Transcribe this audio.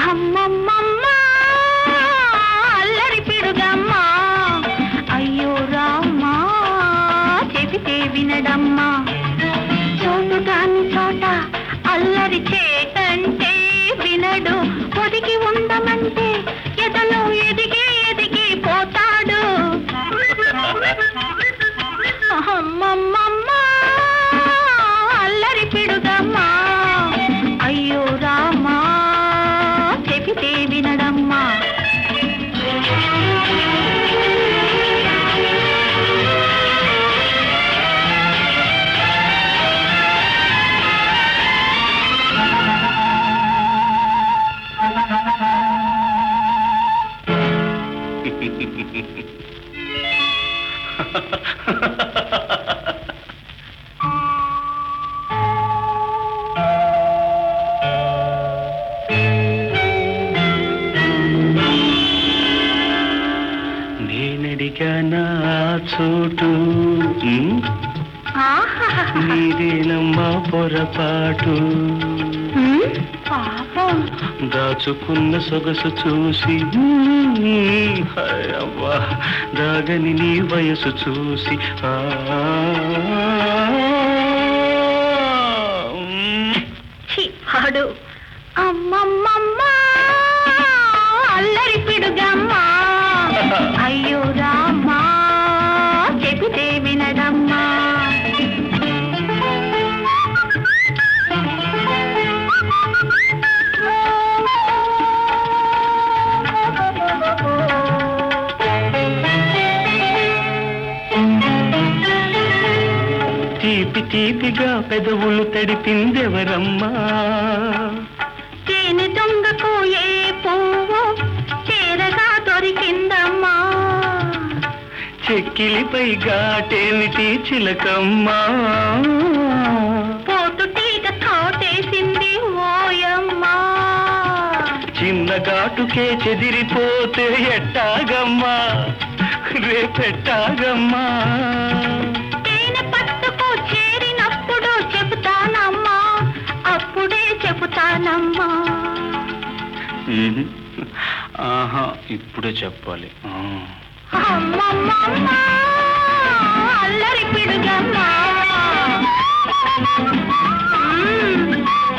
అమ్మమ్మమ్మ అల్లరి పిడుగమ్మా అయ్యో రామ్మా చెబితే వినడమ్మా చోటు కాని చోట అల్లరి చేటంటే వినడు ఒదిగి ఉండమంటే ఎదలో ఎదిగి ఎదిగి పోతాడు అమ్మమ్మమ్మ అల్లరి పిడుగమ్మా అయ్యో రామా చెబితే వినడమ్మా నేనడిగానా చోటు ఉమ్, ఆహా నీదేనమ్మా పొరపాటు హ్మ్? పాపం దాచుకున్న సొగసు చూసి ఉమ్, హాయ్ అవ్వా దాగని నీ వయసు చూసి ఆ, ఉమ్. ఛీ, పాడు అమ్మమ్మమ్మ అల్లరి పిడుగమ్మా అయ్యో రామా చెబితే వినడమ్మా తీపి తీపిగా పెదవులు తడిపిందెవరమ్మా తేనె దొంగకు ఏ పువ్వు చేరగా దొరికిందమ్మా చెక్కిలిపై ఘాటేమిటి చిలకమ్మా పోతు తీగ తోటేసింది ఓయమ్మా చిన్న ఘాటుకే చెదిరిపోతే ఎట్టాగమ్మా రేపెట్టాగమ్మా తేనె పట్టుకు చేరినప్పుడు చెబుతానమ్మా అప్పుడే చెబుతానమ్మా ఉహు. ఆహా ఇప్పుడే చెప్పాలి ఆ. అమ్మమ్మమ్మ అల్లరి పిడుగమ్మా మ్మ్.